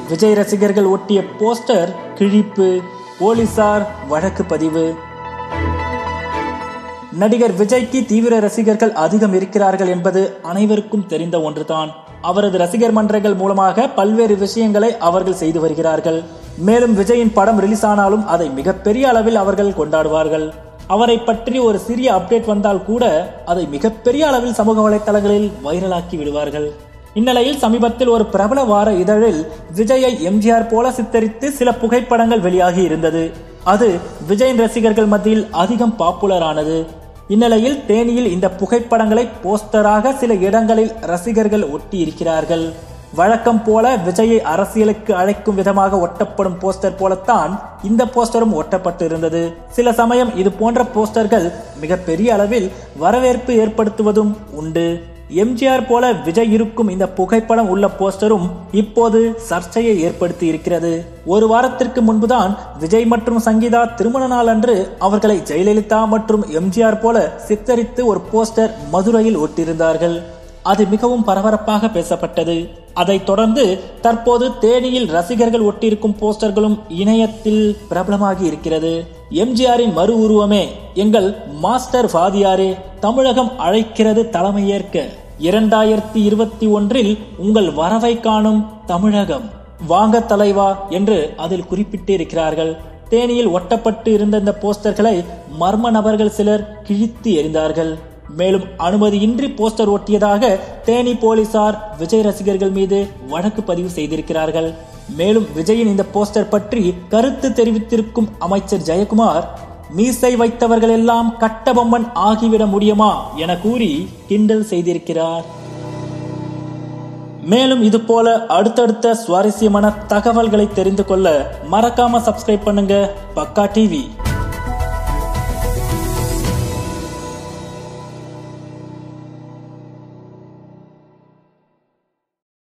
விஜய் ரசிகர்கள் ஒட்டிய போஸ்டர் கிழிப்பு போலீசார் வழக்கு பதிவு நடிகர் விஜய்க்கு தீவிர ரசிகர்கள் அதிகம் இருக்கிறார்கள் என்பது அனைவருக்கும் தெரிந்த ஒன்றுதான் அவரது ரசிகர் மன்றங்கள் மூலமாக பல்வேறு விஷயங்களை அவர்கள் செய்து வருகிறார்கள் மேலும் விஜயின் படம் ரிலீஸ் ஆனாலும் அதை மிகப்பெரிய அளவில் அவர்கள் கொண்டாடுவார்கள் அவரை பற்றி ஒரு சிறிய அப்டேட் வந்தால் கூட அதை மிகப்பெரிய அளவில் சமூக வலைத்தளங்களில் வைரலாக்கி விடுவார்கள் இந்நிலையில் சமீபத்தில் ஒரு பிரபல வார இதழில் விஜயை எம்ஜிஆர் போல சித்தரித்து சில புகைப்படங்கள் வெளியாகி இருந்தது அது விஜயின் ரசிகர்கள் மத்தியில் அதிகம் பாப்புலர் ஆனது இந்நிலையில் தேனியில் இந்த புகைப்படங்களை போஸ்டராக சில இடங்களில் ரசிகர்கள் ஒட்டி இருக்கிறார்கள் வழக்கம் போல விஜயை அரசியலுக்கு அழைக்கும் விதமாக ஒட்டப்படும் போஸ்டர் போலத்தான் இந்த போஸ்டரும் ஒட்டப்பட்டு இருந்தது சில சமயம் இது போன்ற போஸ்டர்கள் மிகப்பெரிய அளவில் வரவேற்பு ஏற்படுத்துவதும் உண்டு எம்ஜிஆர் போல விஜய் இருக்கும் இந்த புகைப்படம் உள்ள போஸ்டரும் இப்போது சர்ச்சையை ஏற்படுத்தி இருக்கிறது ஒரு வாரத்திற்கு முன்புதான் விஜய் மற்றும் சங்கீதா திருமண நாள் அன்று அவர்களை ஜெயலலிதா மற்றும் எம்ஜிஆர் போல சித்தரித்து ஒரு போஸ்டர் மதுரையில் ஒட்டியிருந்தார்கள் அது மிகவும் பரபரப்பாக பேசப்பட்டது அதைத் தொடர்ந்து தற்போது தேனியில் ரசிகர்கள் ஒட்டியிருக்கும் போஸ்டர்களும் இணையத்தில் பிரபலமாகி இருக்கிறது எம்ஜிஆரின் மறு உருவமே எங்கள் மாஸ்டர் வாதியாரே தமிழகம் அழைக்கிறது தலைமையேற்க இரண்டாயிரத்தி இருபத்தி ஒன்றில் உங்கள் வரவை காணும் தமிழகம் வாங்க தலைவா என்று அதில் குறிப்பிட்டு இருக்கிறார்கள் தேனியில் ஒட்டப்பட்டு இருந்த இந்த போஸ்டர்களை மர்ம நபர்கள் சிலர் கிழித்து எறிந்தார்கள் மேலும் அனுமதியின்றி போஸ்டர் ஒட்டியதாக தேனி போலீசார் விஜய் ரசிகர்கள் மீது வழக்கு பதிவு செய்திருக்கிறார்கள் மேலும் விஜயின் இந்த போஸ்டர் பற்றி கருத்து தெரிவித்திருக்கும் அமைச்சர் ஜெயக்குமார் மீசை வைத்தவர்கள் எல்லாம் கட்டபொம்மன் ஆகிவிட முடியுமா என கூறி கிண்டல் செய்திருக்கிறார் மேலும் இது போல அடுத்தடுத்த சுவாரஸ்யமான தகவல்களை தெரிந்து கொள்ள மறக்காம சப்ஸ்கிரைப் பண்ணுங்க பக்கா டிவி